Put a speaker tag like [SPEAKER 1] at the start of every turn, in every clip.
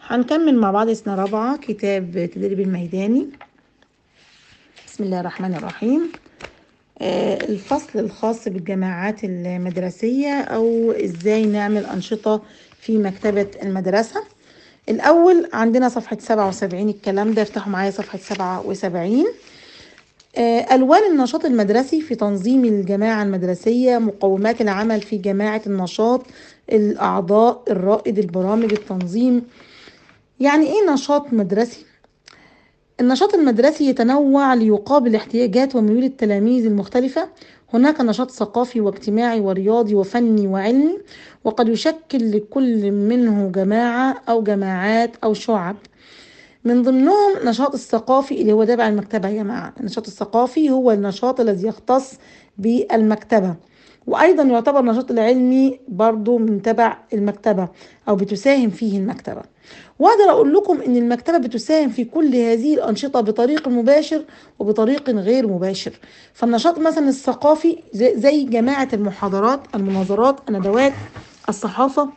[SPEAKER 1] هنكمل مع بعض سنة رابعة كتاب تدريب الميداني بسم الله الرحمن الرحيم آه، الفصل الخاص بالجماعات المدرسية أو إزاي نعمل أنشطة في مكتبة المدرسة الأول عندنا صفحة سبعة وسبعين الكلام ده افتحوا معايا صفحة سبعة وسبعين آه، ألوان النشاط المدرسي في تنظيم الجماعة المدرسية مقومات العمل في جماعة النشاط الأعضاء الرائد البرامج التنظيم يعني إيه نشاط مدرسي؟ النشاط المدرسي يتنوع ليقابل احتياجات وميول التلاميذ المختلفة هناك نشاط ثقافي واجتماعي ورياضي وفني وعلمي وقد يشكل لكل منه جماعة أو جماعات أو شعب من ضمنهم نشاط الثقافي اللي هو تابع المكتبة يا جماعة النشاط الثقافي هو النشاط الذي يختص بالمكتبة وأيضا يعتبر النشاط العلمي برضو من تبع المكتبة أو بتساهم فيه المكتبة وأقدر أقول لكم إن المكتبة بتساهم في كل هذه الأنشطة بطريق مباشر وبطريق غير مباشر فالنشاط مثلا الثقافي زي زي جماعة المحاضرات المناظرات الندوات الصحافة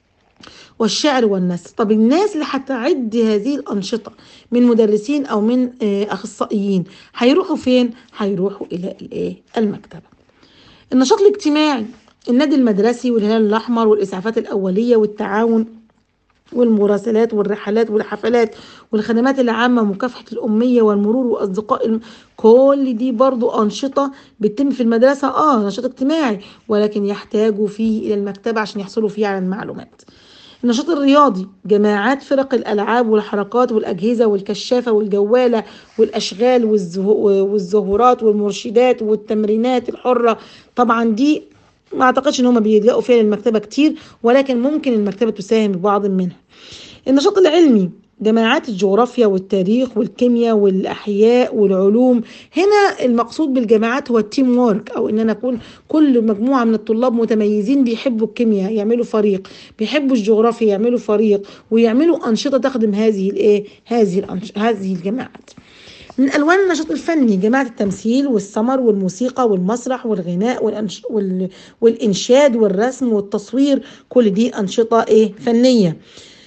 [SPEAKER 1] والشعر والنثر طب الناس اللي هتعد هذه الأنشطة من مدرسين أو من آه، أخصائيين هيروحوا فين؟ هيروحوا إلى الإيه؟ المكتبة النشاط الاجتماعي النادي المدرسي والهلال الأحمر والإسعافات الأولية والتعاون والمراسلات والرحلات والحفلات والخدمات العامة ومكافحة الأمية والمرور وأصدقاء الم... كل دي برضو أنشطة بتتم في المدرسة آه نشاط اجتماعي ولكن يحتاجوا فيه إلى المكتبة عشان يحصلوا فيه على المعلومات النشاط الرياضي جماعات فرق الألعاب والحركات والأجهزة والكشافة والجوالة والأشغال والزه- والزهورات والمرشدات والتمرينات الحرة طبعا دي ما اعتقدش ان هم بيلجأوا فيها للمكتبة كتير ولكن ممكن المكتبة تساهم ببعض منها النشاط العلمي جماعات الجغرافيا والتاريخ والكيمياء والاحياء والعلوم هنا المقصود بالجماعات هو التيم وورك او ان انا اكون كل مجموعه من الطلاب متميزين بيحبوا الكيمياء يعملوا فريق بيحبوا الجغرافيا يعملوا فريق ويعملوا انشطه تخدم هذه الايه هذه الأنش... هذه الجماعات من الوان النشاط الفني جماعه التمثيل والسمر والموسيقى والمسرح والغناء والأنش... وال... والانشاد والرسم والتصوير كل دي انشطه ايه فنيه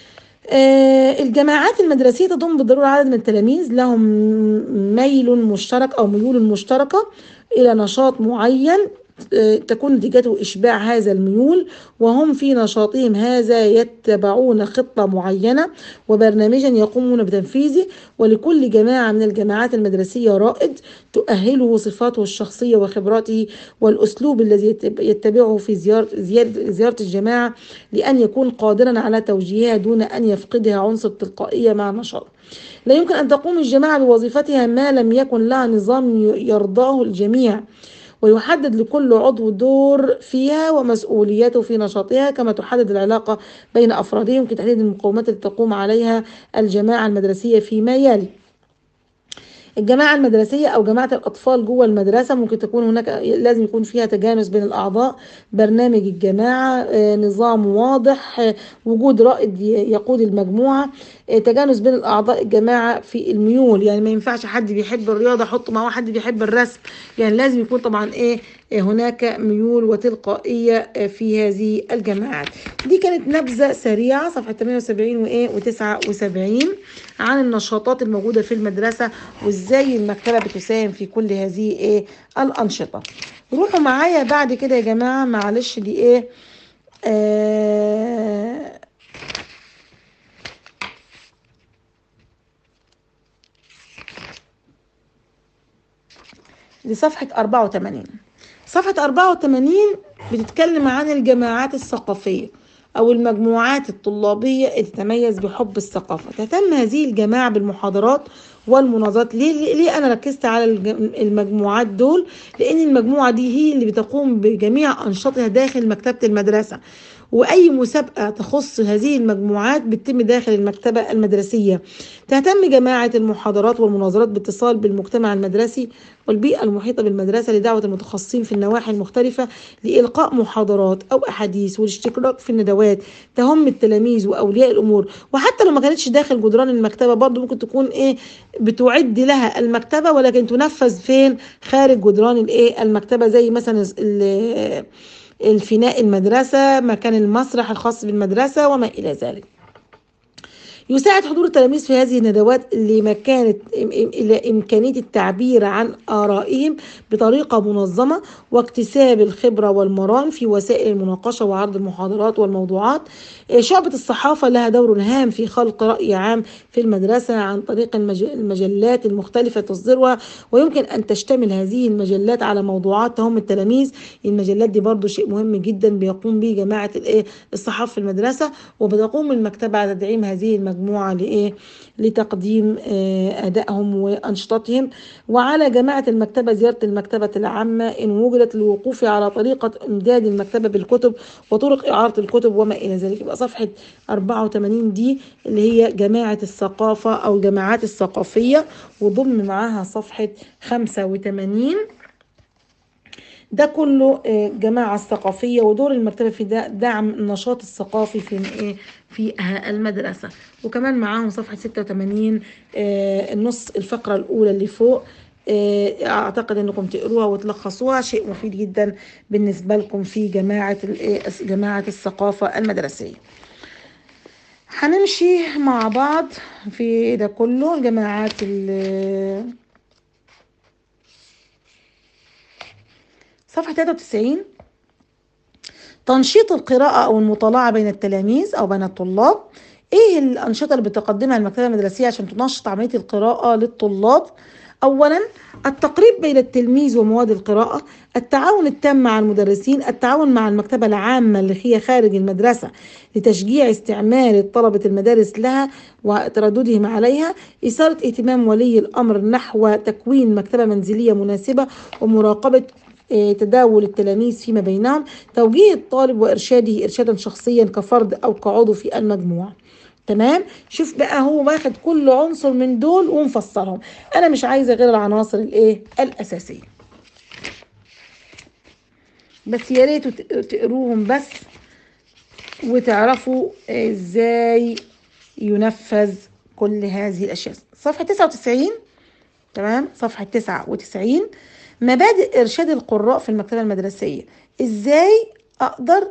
[SPEAKER 1] آه، الجماعات المدرسية تضم بالضرورة عدد من التلاميذ لهم ميل مشترك أو ميول مشتركة إلى نشاط معين آه، تكون نتيجته إشباع هذا الميول وهم في نشاطهم هذا يتبعون خطة معينة وبرنامجا يقومون بتنفيذه ولكل جماعة من الجماعات المدرسية رائد تؤهله صفاته الشخصية وخبراته والأسلوب الذي يتب- يتبعه في زيارة, زيارة, زيارة الجماعة لأن يكون قادرا على توجيهها دون أن يفقدها عنصر التلقائية مع النشاط لا يمكن أن تقوم الجماعة بوظيفتها ما لم يكن لها نظام ي- يرضاه الجميع ويحدد لكل عضو دور فيها ومسؤوليته في نشاطها كما تحدد العلاقة بين أفرادهم يمكن تحديد المقومات التي تقوم عليها الجماعة المدرسية فيما يلي الجماعة المدرسية أو جماعة الأطفال جوه المدرسة ممكن تكون هناك لازم يكون فيها تجانس بين الأعضاء برنامج الجماعة آه، نظام واضح آه، وجود رائد ي- يقود المجموعة آه، تجانس بين الأعضاء الجماعة في الميول يعني ما ينفعش حد بيحب الرياضة أحطه معاه حد بيحب الرسم يعني لازم يكون طبعا إيه آه، هناك ميول وتلقائية آه، في هذه الجماعات دي كانت نبذة سريعة صفحة 78 وإيه و79 عن النشاطات الموجودة في المدرسة وإزاي المكتبة بتساهم في كل هذه إيه الأنشطة روحوا معايا بعد كده يا جماعة معلش دي إيه آه دي صفحة 84 صفحة 84 بتتكلم عن الجماعات الثقافية أو المجموعات الطلابية اللي تتميز بحب الثقافة تهتم هذه الجماعة بالمحاضرات والمناظرات ليه, ليه ليه أنا ركزت على الج- المجموعات دول لأن المجموعة دي هي اللي بتقوم بجميع أنشطتها داخل مكتبة المدرسة وأي مسابقة تخص هذه المجموعات بتتم داخل المكتبة المدرسية تهتم جماعة المحاضرات والمناظرات باتصال بالمجتمع المدرسي والبيئة المحيطة بالمدرسة لدعوة المتخصصين في النواحي المختلفة لإلقاء محاضرات أو أحاديث والاشتراك في الندوات تهم التلاميذ وأولياء الأمور وحتى لو ما كانتش داخل جدران المكتبة برضو ممكن تكون إيه بتعد لها المكتبة ولكن تنفذ فين خارج جدران الإيه المكتبة زي مثلا ال- الفناء المدرسة مكان المسرح الخاص بالمدرسة وما إلى ذلك يساعد حضور التلاميذ في هذه الندوات لمكانة إلى إمكانية التعبير عن آرائهم بطريقة منظمة واكتساب الخبرة والمران في وسائل المناقشة وعرض المحاضرات والموضوعات شعبة الصحافة لها دور هام في خلق رأي عام في المدرسة عن طريق المجلات المختلفة تصدرها ويمكن أن تشتمل هذه المجلات على موضوعات تهم التلاميذ المجلات دي برضو شيء مهم جدا بيقوم به جماعة الصحافة في المدرسة وبتقوم المكتبة على تدعيم هذه المجموعة لإيه لتقديم أدائهم وأنشطتهم وعلى جماعة المكتبة زيارة المكتبة العامة إن وجدت للوقوف على طريقة إمداد المكتبة بالكتب وطرق إعارة الكتب وما إلى ذلك يبقى صفحة 84 دي اللي هي جماعة الثقافة أو الجماعات الثقافية وضم معاها صفحة 85 ده كله جماعة الثقافية ودور المكتبة في دعم النشاط الثقافي في في المدرسة وكمان معاهم صفحة 86 النص الفقرة الأولى اللي فوق اعتقد انكم تقروها وتلخصوها شيء مفيد جدا بالنسبه لكم في جماعه جماعه الثقافه المدرسيه هنمشي مع بعض في ده كله الجماعات صفحه 93 تنشيط القراءة أو المطالعة بين التلاميذ أو بين الطلاب إيه الأنشطة اللي بتقدمها المكتبة المدرسية عشان تنشط عملية القراءة للطلاب أولا التقريب بين التلميذ ومواد القراءة التعاون التام مع المدرسين التعاون مع المكتبة العامة اللي هي خارج المدرسة لتشجيع استعمال طلبة المدارس لها وترددهم عليها إثارة اهتمام ولي الأمر نحو تكوين مكتبة منزلية مناسبة ومراقبة تداول التلاميذ فيما بينهم توجيه الطالب وإرشاده إرشادا شخصيا كفرد أو كعضو في المجموعة تمام شوف بقى هو واخد كل عنصر من دول ومفسرهم انا مش عايزه غير العناصر الايه الاساسيه بس يا ريت تقروهم بس وتعرفوا ازاي ينفذ كل هذه الاشياء صفحه 99 تمام صفحه 99 مبادئ ارشاد القراء في المكتبه المدرسيه ازاي اقدر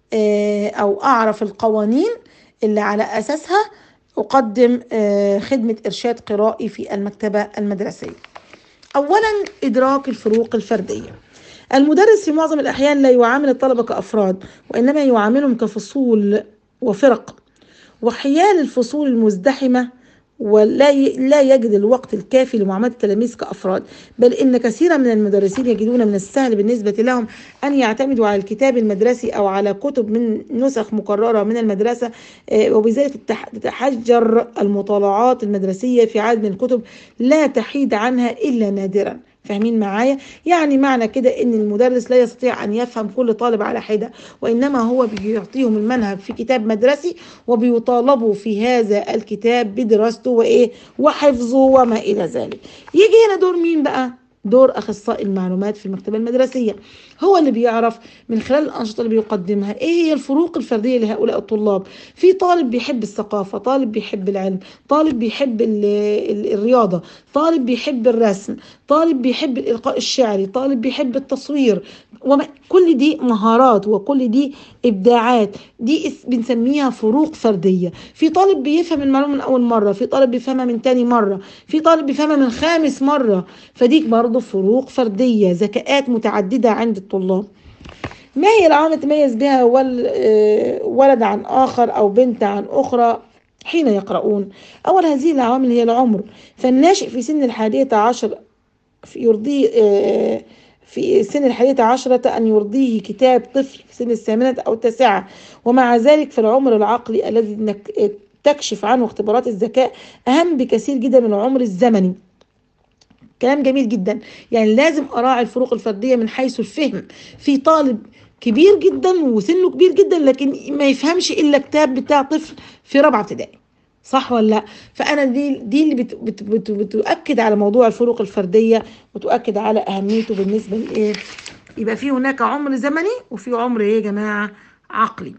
[SPEAKER 1] او اعرف القوانين اللي على أساسها أقدم خدمة إرشاد قرائي في المكتبة المدرسية أولا إدراك الفروق الفردية المدرس في معظم الأحيان لا يعامل الطلبة كأفراد وإنما يعاملهم كفصول وفرق وحيال الفصول المزدحمة ولا لا يجد الوقت الكافي لمعامله التلاميذ كافراد بل ان كثيرا من المدرسين يجدون من السهل بالنسبه لهم ان يعتمدوا على الكتاب المدرسي او على كتب من نسخ مكرره من المدرسه وبذلك تتحجر المطالعات المدرسيه في عدد من الكتب لا تحيد عنها الا نادرا فاهمين معايا يعني معنى كده ان المدرس لا يستطيع ان يفهم كل طالب على حده وانما هو بيعطيهم المنهج في كتاب مدرسي وبيطالبوا في هذا الكتاب بدراسته وايه وحفظه وما الى ذلك يجي هنا دور مين بقى دور اخصائي المعلومات في المكتبه المدرسيه هو اللي بيعرف من خلال الانشطه اللي بيقدمها ايه هي الفروق الفرديه لهؤلاء الطلاب في طالب بيحب الثقافه طالب بيحب العلم طالب بيحب ال ال الرياضه طالب بيحب الرسم طالب بيحب الالقاء الشعري طالب بيحب التصوير وما كل دي مهارات وكل دي ابداعات دي بنسميها فروق فرديه في طالب بيفهم المعلومه من اول مره في طالب بيفهمها من تاني مره في طالب بيفهمها من خامس مره فدي برضه فروق فرديه ذكاءات متعدده عند الطلاب ما هي العوامل تميز بها ولد عن آخر أو بنت عن أخرى حين يقرؤون أول هذه العوامل هي العمر فالناشئ في سن الحادية عشر يرضيه في سن الحادية عشرة أن يرضيه كتاب طفل في سن الثامنة أو التاسعة ومع ذلك فالعمر العقلي الذي تكشف عنه اختبارات الذكاء أهم بكثير جدا من العمر الزمني كلام جميل جدا يعني لازم اراعي الفروق الفرديه من حيث الفهم في طالب كبير جدا وسنه كبير جدا لكن ما يفهمش الا كتاب بتاع طفل في رابعه ابتدائي صح ولا لا فانا دي دي اللي بت بت بت بتؤكد على موضوع الفروق الفرديه وتؤكد على اهميته بالنسبه لايه يبقى في هناك عمر زمني وفي عمر ايه يا جماعه عقلي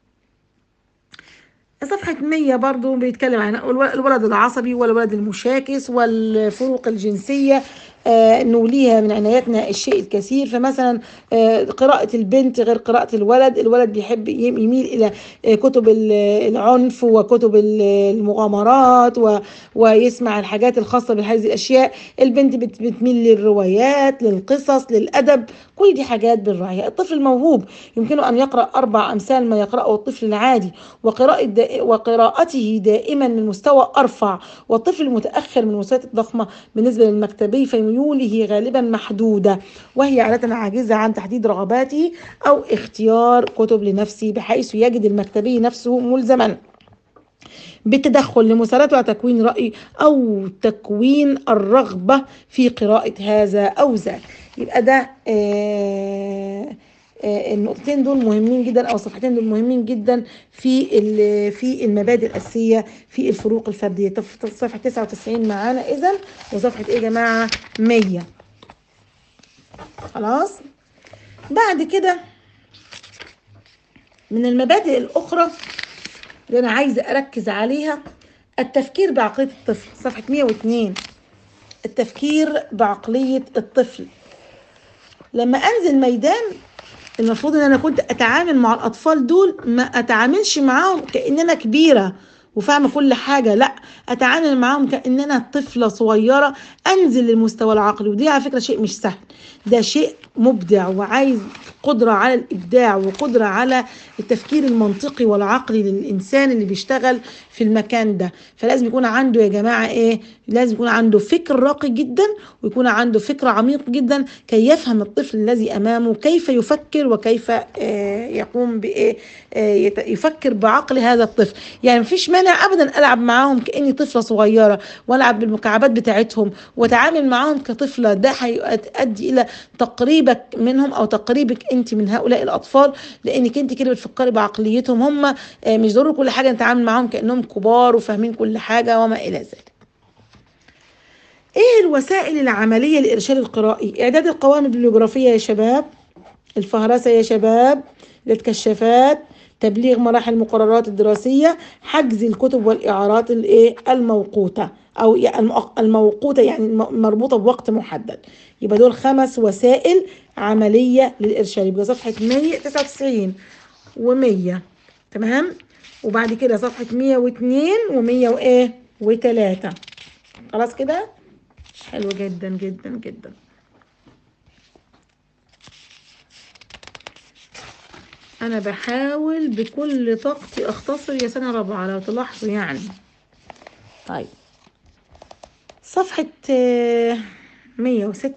[SPEAKER 1] صفحة 100 برضو بيتكلم عن الولد العصبي والولد المشاكس والفروق الجنسية آه، نوليها من عنايتنا الشيء الكثير فمثلا آه، قراءة البنت غير قراءة الولد الولد بيحب يم- يميل إلى آه، كتب ال- العنف وكتب ال- المغامرات و- ويسمع الحاجات الخاصة بهذه الأشياء البنت بت- بتميل للروايات للقصص للأدب كل دي حاجات بنراعيها الطفل الموهوب يمكنه أن يقرأ أربع أمثال ما يقرأه الطفل العادي وقراءة دا وقراءته دائما من مستوى أرفع والطفل المتأخر من المستويات الضخمة بالنسبة للمكتبي فميوله غالبا محدودة وهي عادة عاجزة عن تحديد رغباته أو اختيار كتب لنفسه بحيث يجد المكتبي نفسه ملزما بالتدخل لمساعدته على تكوين رأي أو تكوين الرغبة في قراءة هذا أو ذاك يبقى ده آه آه، النقطتين دول مهمين جدا او الصفحتين دول مهمين جدا في ال- في المبادئ الاساسيه في الفروق الفرديه طب في صفحه 99 معانا اذا وصفحه ايه يا جماعه 100 خلاص بعد كده من المبادئ الاخرى اللي انا عايزه اركز عليها التفكير بعقليه الطفل صفحه 102 التفكير بعقليه الطفل لما انزل ميدان المفروض ان انا كنت اتعامل مع الاطفال دول ما اتعاملش معاهم كان انا كبيره وفاهمه كل حاجه لا اتعامل معاهم كان انا طفله صغيره انزل للمستوى العقلي ودي على فكره شيء مش سهل ده شيء مبدع وعايز قدره على الابداع وقدره على التفكير المنطقي والعقلي للانسان اللي بيشتغل في المكان ده فلازم يكون عنده يا جماعه ايه لازم يكون عنده فكر راقي جدا ويكون عنده فكر عميق جدا كي يفهم الطفل الذي امامه كيف يفكر وكيف آه، يقوم بايه آه، يت- يفكر بعقل هذا الطفل يعني مفيش مانع ابدا العب معاهم كاني طفله صغيره والعب بالمكعبات بتاعتهم واتعامل معاهم كطفله ده هيؤدي الى تقريبك منهم او تقريبك انت من هؤلاء الاطفال لانك انت كده بتفكري بعقليتهم هم آه، مش ضروري كل حاجه نتعامل معاهم كانهم كبار وفاهمين كل حاجه وما الى ذلك ايه الوسائل العمليه للارشاد القرائي اعداد القوائم البيبليوغرافيه يا شباب الفهرسه يا شباب الكشافات تبليغ مراحل المقررات الدراسيه حجز الكتب والاعارات الايه الموقوته او يعني المؤق- الموقوته يعني الم- مربوطه بوقت محدد يبقى دول خمس وسائل عمليه للارشاد يبقى صفحه 199 و100 تمام وبعد كده صفحه 102 و100 وايه و3 خلاص كده حلو جدا جدا جدا انا بحاول بكل طاقتي اختصر يا سنه رابعه لو تلاحظوا يعني طيب صفحه آه، 106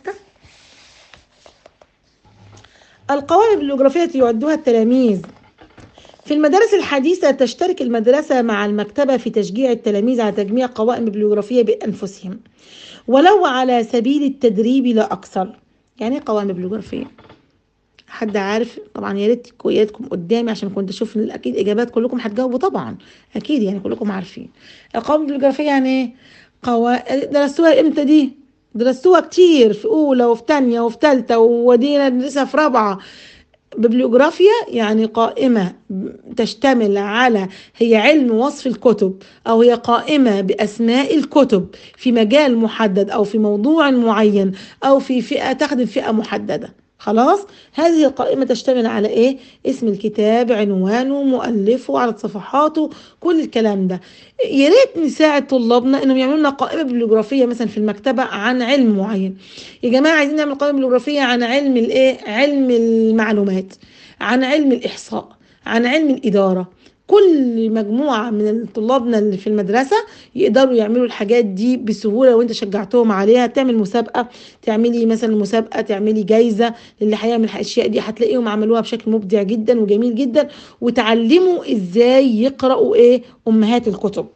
[SPEAKER 1] القوائم البيبليوغرافية التي يعدها التلاميذ في المدارس الحديثة تشترك المدرسة مع المكتبة في تشجيع التلاميذ على تجميع قوائم بيبليوغرافية بأنفسهم ولو على سبيل التدريب لا أكثر يعني إيه قوائم بيبليوغرافية حد عارف طبعا يا ريت كوياتكم قدامي عشان كنت اشوف ان اكيد اجابات كلكم هتجاوبوا طبعا اكيد يعني كلكم عارفين القوائم البيبليوغرافيه يعني ايه قوا... درستوها امتى دي درستوها كتير في اولى وفي تانية وفي تالتة ودينا ندرسها في رابعه ببليوغرافيا يعني قائمة تشتمل على هي علم وصف الكتب أو هي قائمة بأسماء الكتب في مجال محدد أو في موضوع معين أو في فئة تخدم فئة محددة خلاص هذه القائمة تشتمل على ايه اسم الكتاب عنوانه مؤلفه عدد صفحاته كل الكلام ده يا ريت نساعد طلابنا انهم يعملوا لنا قائمة بيبليوغرافية مثلا في المكتبة عن علم معين يا جماعة عايزين نعمل قائمة بيبليوغرافية عن علم الايه علم المعلومات عن علم الاحصاء عن علم الادارة كل مجموعة من طلابنا اللي في المدرسة يقدروا يعملوا الحاجات دي بسهولة وانت شجعتهم عليها تعمل مسابقة تعملي مثلا مسابقة تعملي جايزة للي هيعمل الاشياء دي هتلاقيهم عملوها بشكل مبدع جدا وجميل جدا وتعلموا ازاي يقرأوا ايه امهات الكتب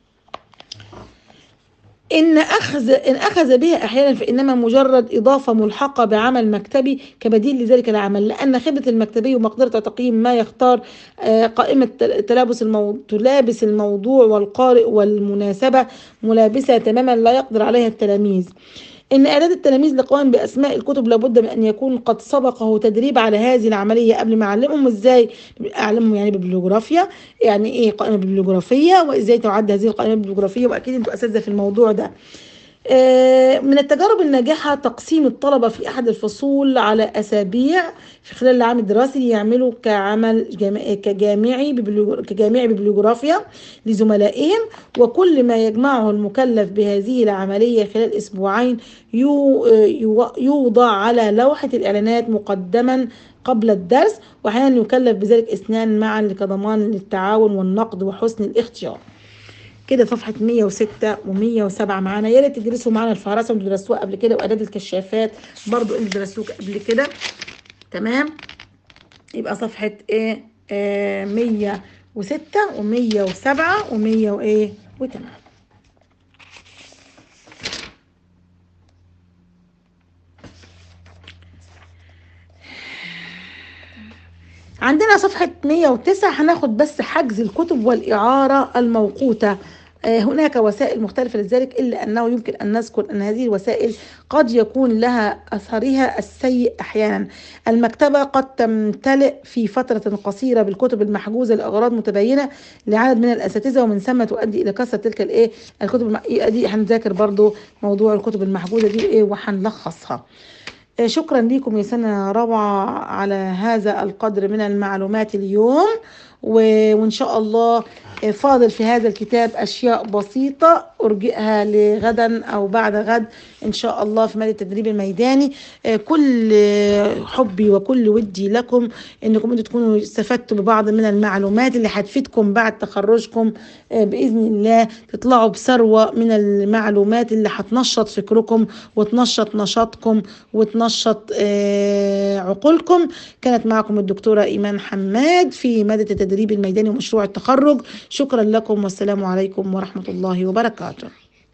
[SPEAKER 1] إن أخذ إن أخذ بها أحيانا فإنما مجرد إضافة ملحقة بعمل مكتبي كبديل لذلك العمل لأن خبرة المكتبي ومقدرة تقييم ما يختار قائمة تلابس الموضوع تلابس الموضوع والقارئ والمناسبة ملابسة تماما لا يقدر عليها التلاميذ إن إعداد التلاميذ لقوائم بأسماء الكتب لابد من أن يكون قد سبقه تدريب على هذه العملية قبل ما أعلمهم إزاي أعلمهم يعني ببليوغرافيا يعني إيه قائمة ببليوغرافية وإزاي تعد هذه القائمة ببليوغرافية وأكيد أنتوا أساتذة في الموضوع ده آه، من التجارب الناجحة تقسيم الطلبة في أحد الفصول على أسابيع في خلال العام الدراسي يعملوا كعمل جامعي كجامعي ببليو- كجامعي ببليوغرافيا لزملائهم وكل ما يجمعه المكلف بهذه العملية خلال أسبوعين يو- يو- يوضع على لوحة الإعلانات مقدما قبل الدرس وأحيانا يكلف بذلك اثنان معا كضمان للتعاون والنقد وحسن الاختيار كده صفحة 106 و107 معانا يا ريت تدرسوا معانا الفهرسة اللي درستوها قبل كده وإعداد الكشافات برضو اللي درستوه قبل كده تمام يبقى صفحة ايه آه 106 و107 و100 وايه وتمام عندنا صفحة 109 هناخد بس حجز الكتب والإعارة الموقوتة آه، هناك وسائل مختلفة لذلك إلا أنه يمكن أن نذكر أن هذه الوسائل قد يكون لها أثرها السيء أحيانا المكتبة قد تمتلئ في فترة قصيرة بالكتب المحجوزة لأغراض متبينة لعدد من الأساتذة ومن ثم تؤدي إلى كثرة تلك الإيه الكتب الم... دي هنذاكر برضو موضوع الكتب المحجوزة دي إيه وهنلخصها آه، شكرا لكم يا سنة روعة على هذا القدر من المعلومات اليوم و- وإن شاء الله آه، فاضل في هذا الكتاب أشياء بسيطة أرجئها لغدا أو بعد غد إن شاء الله في مادة التدريب الميداني آه، كل آه، حبي وكل ودي لكم إنكم أنتوا تكونوا استفدتوا ببعض من المعلومات اللي هتفيدكم بعد تخرجكم آه، بإذن الله تطلعوا بثروة من المعلومات اللي هتنشط فكركم وتنشط نشاطكم وتنشط آه، عقولكم كانت معكم الدكتورة إيمان حماد في مادة التدريب الميداني ومشروع التخرج شكرا لكم والسلام عليكم ورحمة الله وبركاته